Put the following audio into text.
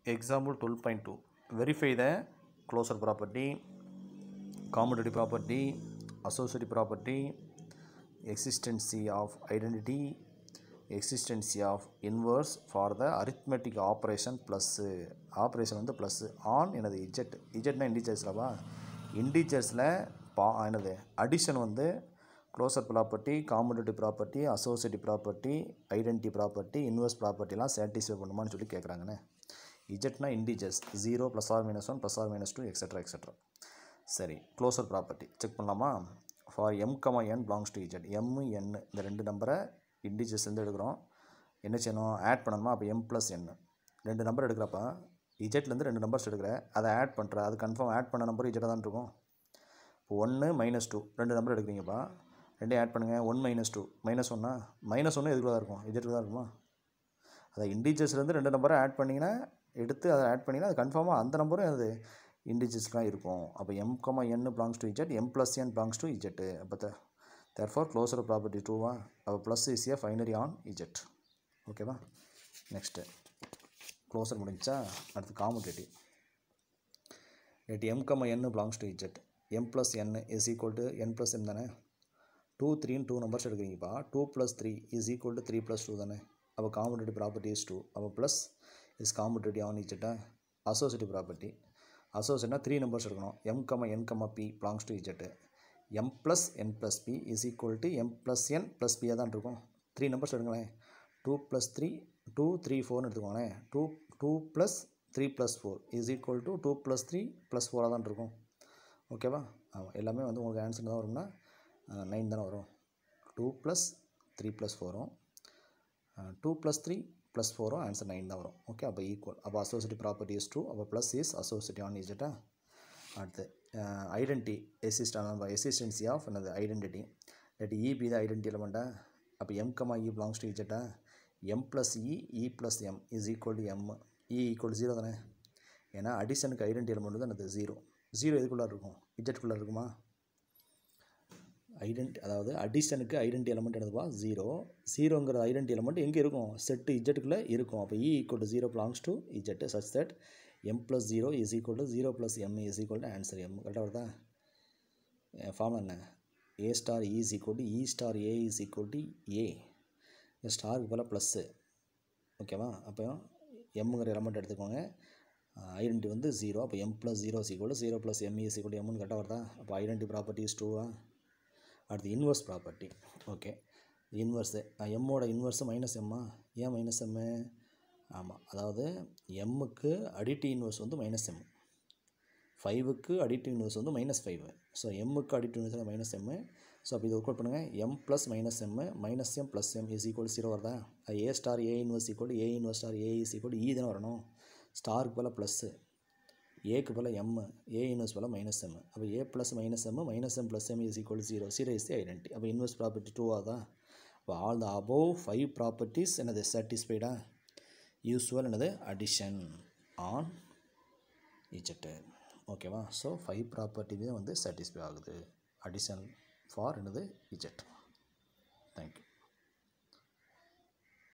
example 12.2 verify the closure property commutative property associative property existency of identity existency of inverse for the arithmetic operation plus operation வந்து plus on எனது Z இஜெட்னா இண்டிஜர்ஸ்லவா இண்டிஜர்ஸில் பா என்னது addition வந்து closure property commutative property associative property identity property inverse ப்ராப்பர்ட்டிலாம் satisfy பண்ணுமான்னு சொல்லி கேட்குறாங்கண்ணே இஜெட்னா integers zero plus or minus one plus or minus two extra extra சரி க்ளோசர் ப்ராப்பர்ட்டி செக் பண்ணலாமா for M comma N belongs to Z M N இந்த ரெண்டு நம்பரை இண்டிஜர்ஸ் வந்து எடுக்கிறோம் என்ன செய்யணும் ஆட் பண்ணணுமா அப்போ எம் ப்ளஸ் என் ரெண்டு நம்பர் எடுக்கிறப்ப இஜெட்லேருந்து ரெண்டு நம்பர்ஸ் எடுக்கிற அதை ஆட் பண்ணுற அது கன்ஃபார்ம் ஆட் பண்ண நம்பர் இஜெட்டாக தான் இருக்கும் இப்போ ஒன்று மைனஸ் டூ ரெண்டு நம்பர் எடுக்கிறீங்கப்பா ரெண்டையும் ஆட் பண்ணுங்கள் ஒன் மைனஸ் டூ மைனஸ் ஒன்னா மைனஸ் ஒன்று எதுக்குள்ள தான் இருக்கும் இஜெட்டுக்கு தான் இருக்குமா அதை இண்டிஜர்ஸ்லேருந்து ரெண்டு நம்பரை ஆட் பண்ணிங்கன்னா எடுத்து அதை ஆட் பண்ணிங்கன்னா அது கன்ஃபார்மாக அந்த நம்பரும் அது இண்டிஜர்ஸ்லாம் இருக்கும் அப்போ M comma N belongs to Z M plus N belongs to Z அப்போ த தேர்ஃபார் க்ளோசர் ப்ராப்பர்ட்டி டூவா அப்போ plus is a binary on Z ஓகேவா நெக்ஸ்ட்டு க்ளோசர் முடிஞ்சா அடுத்து காமுடேட்டிவ் எட் M comma N belongs to Z M plus N is equal to N plus M தானே two த்ரீன்னு two numbers எடுக்கிறீங்கப்பா two plus three is equal to three plus two தானே அப்போ commutative property is true அப்போ plus is commutative on இஜெட்டா associative property அசோசியேட்னா three numbers எடுக்கணும் M comma N comma P belongs to Z M plus N plus P is equal to M plus N plus பியாக தான் இருக்கும் three numbers எடுங்களேன் two plus three two three ஃபோர்னு எடுத்துக்கோங்களேன் two two plus three plus four is equal to two plus three plus ஃபோராக தான் இருக்கும் ஓகேவா ஆமாம் எல்லாமே வந்து உங்களுக்கு ஆன்சர் தான் வரும்னா நைன் தானே வரும் டூ ப்ளஸ் த்ரீ ப்ளஸ் ஃபோரும் டூ ப்ளஸ் த்ரீ ப்ளஸ் ஃபோரும் ஆன்சர் நைன் தான் வரும் ஓகே அப்போ ஈக்குவல் அப்போ அசோசியேட்டிவ் ப்ராப்பர்ட்டி இஸ் டூ அப்போ ப்ளஸ் இஸ் அசோசியேட்டிவ் ஆன் இஜெட்டா அடுத்து ஐடென்டி எசிஸ்டான எசிஸ்டன்சி ஆஃப் என்னது ஐடென்டிட்டி இல்லாட்டி இபி தான் ஐடென்டி எலமெண்ட்டா அப்போ M comma E belongs to இஜெட்டா M plus E E plus M is equal to M E equal zero தானே ஏன்னா அடிஷனுக்கு ஐடென்டி எலமெண்ட் தான் அது ஜீரோ ஜீரோ எதுக்குள்ளே இருக்கும் இஜெட்டுக்குள்ளே இருக்குமா ஐடென்டி அதாவது அடிஷனுக்கு ஐடென்டி எலமெண்ட் என்னதுப்பா ஜீரோ ஜீரோங்கிற ஐடென்டி எலமெண்ட் எங்கே இருக்கும் செட்டு இஜெட்டுக்குள்ளே இருக்கும் அப்போ E equal to zero belongs to Z such that M plus zero is equal to zero plus M is equal to answer M கரெக்டாக வருதா ஃபார்ம் என்ன A star E is equal to E star A is equal to A இந்த ஸ்டாருக்கு போல் plus ஓகேவா அப்போ எம்முங்கிற element எடுத்துக்கோங்க ஐடென்டி வந்து ஜீரோ அப்போ M plus zero is equal zero plus M is equal எம்னு கரெக்டாக வருதா அப்போ ஐடென்டி ப்ராப்பர்ட்டிஸ் டூவா அடுத்து இன்வர்ஸ் ப்ராப்பர்ட்டி ஓகே இன்வர்ஸு எம்மோட இன்வர்ஸு மைனஸ் எம்மா ஏன் மைனஸ் எம்மு ஆமாம் அதாவது எம்முக்கு அடிட்டிவ் இன்வர்ஸ் வந்து மைனஸ் எம் ஃபைவுக்கு அடிட்டிவ் இன்வர்ஸ் வந்து மைனஸ் ஃபைவ் ஸோ எம்முக்கு additive inverse minus M so அப்போ இது ஒர்க் அவுட் பண்ணுங்கள் M plus minus M minus M plus M is equal zero வருதா A star A inverse equal A inverse star A is equal E தானே வரணும் ஸ்டாருக்கு போல் plus ஏக்கு போல் எம் ஏ இன்வர்ஸ் போல் மைனஸ் எம் அப்போ A plus minus M minus M plus M is equal zero zero is the identity அப்போ inverse property true ஆதா இப்போ all the above five properties என்னது சாட்டிஸ்ஃபைடா யூஸ்வல் என்னது அடிஷன் ஆன் இஜெட்டு ஓகேவா so five ப்ராப்பர்ட்டிவே வந்து சாட்டிஸ்ஃபை ஆகுது அடிஷன் ஃபார் என்னது இஜெட் தேங்க்யூ